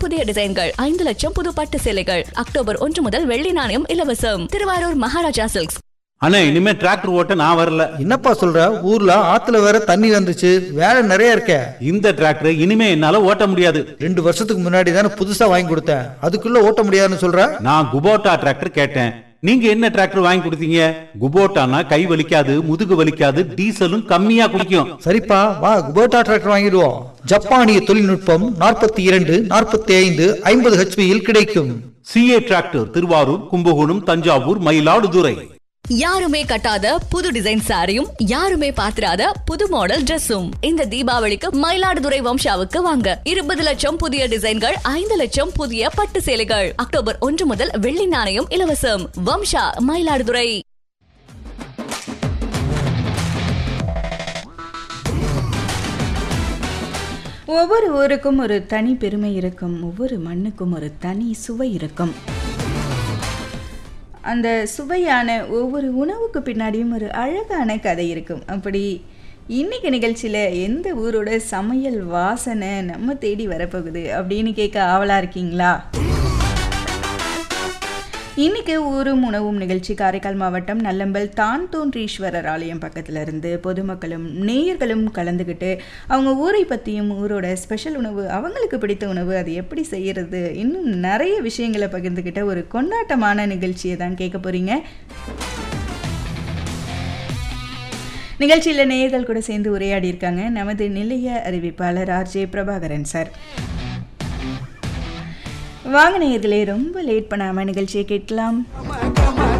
புதிய டிசைன்கள் ஐந்து லட்சம் புது பட்டு சேலைகள் அக்டோபர் ஒன்று முதல் வெள்ளி நாணயம் இலவசம் திருவாரூர் மகாராஜா சில்க்ஸ் அண்ணே இனிமே டிராக்டர் ஓட்ட நான் வரல என்னப்பா சொல்ற ஊர்ல ஆத்துல வேற தண்ணி வந்துச்சு வேலை நிறைய இருக்கே இந்த டிராக்டர் இனிமே என்னால ஓட்ட முடியாது ரெண்டு வருஷத்துக்கு முன்னாடி தானே புதுசா வாங்கி கொடுத்தேன் அதுக்குள்ள ஓட்ட முடியாதுன்னு சொல்ற நான் குபோட்டா டிராக்டர் கேட்டேன் நீங்க என்ன டிராக்டர் வாங்கி கொடுத்தீங்க குபோட்டானா கை வலிக்காது முதுகு வலிக்காது டீசலும் கம்மியா குடிக்கும் சரிப்பா வா குபோட்டா டிராக்டர் வாங்கிடுவோம் ஜப்பானிய தொழில்நுட்பம் நாற்பத்தி இரண்டு நாற்பத்தி ஐந்து ஐம்பது ஹெச்பியில் கிடைக்கும் சிஏ டிராக்டர் திருவாரூர் கும்பகோணம் தஞ்சாவூர் மயிலாடுதுறை யாருமே கட்டாத புது டிசைன் சாரியும் யாருமே பார்த்திராத புது மாடல் Dressum இந்த தீபாவளிக்கு மயிலாடுதுறை வம்சாவுக்கு வாங்க இருபது லட்சம் புதிய டிசைன்கள் ஐந்து லட்சம் புதிய பட்டு சேலைகள் அக்டோபர் ஒன்று முதல் வெள்ளி நாணயம் இலவசம் வம்சா மயிலாடுதுறை ஒவ்வொரு ஊருக்கும் ஒரு தனி பெருமை இருக்கும் ஒவ்வொரு மண்ணுக்கும் ஒரு தனி சுவை இருக்கும் அந்த சுவையான ஒவ்வொரு உணவுக்கு பின்னாடியும் ஒரு அழகான கதை இருக்கும் அப்படி இன்னைக்கு நிகழ்ச்சியில் எந்த ஊரோட சமையல் வாசனை நம்ம தேடி வரப்போகுது அப்படின்னு கேட்க ஆவலாக இருக்கீங்களா இன்னைக்கு ஊரும் உணவும் நிகழ்ச்சி காரைக்கால் மாவட்டம் நல்லம்பல் தான் தோன்றீஸ்வரர் ஆலயம் பக்கத்துல இருந்து பொதுமக்களும் நேயர்களும் கலந்துக்கிட்டு அவங்க ஊரை பற்றியும் ஊரோட ஸ்பெஷல் உணவு அவங்களுக்கு பிடித்த உணவு அது எப்படி செய்யறது இன்னும் நிறைய விஷயங்களை பகிர்ந்துக்கிட்ட ஒரு கொண்டாட்டமான நிகழ்ச்சியை தான் கேட்க போறீங்க நிகழ்ச்சியில் நேயர்கள் கூட சேர்ந்து உரையாடி இருக்காங்க நமது நிலைய அறிவிப்பாளர் ஆர்ஜே பிரபாகரன் சார் வாங்க நேயர்களே ரொம்ப லேட் பண்ணாமல் நிகழ்ச்சியை கேட்கலாம்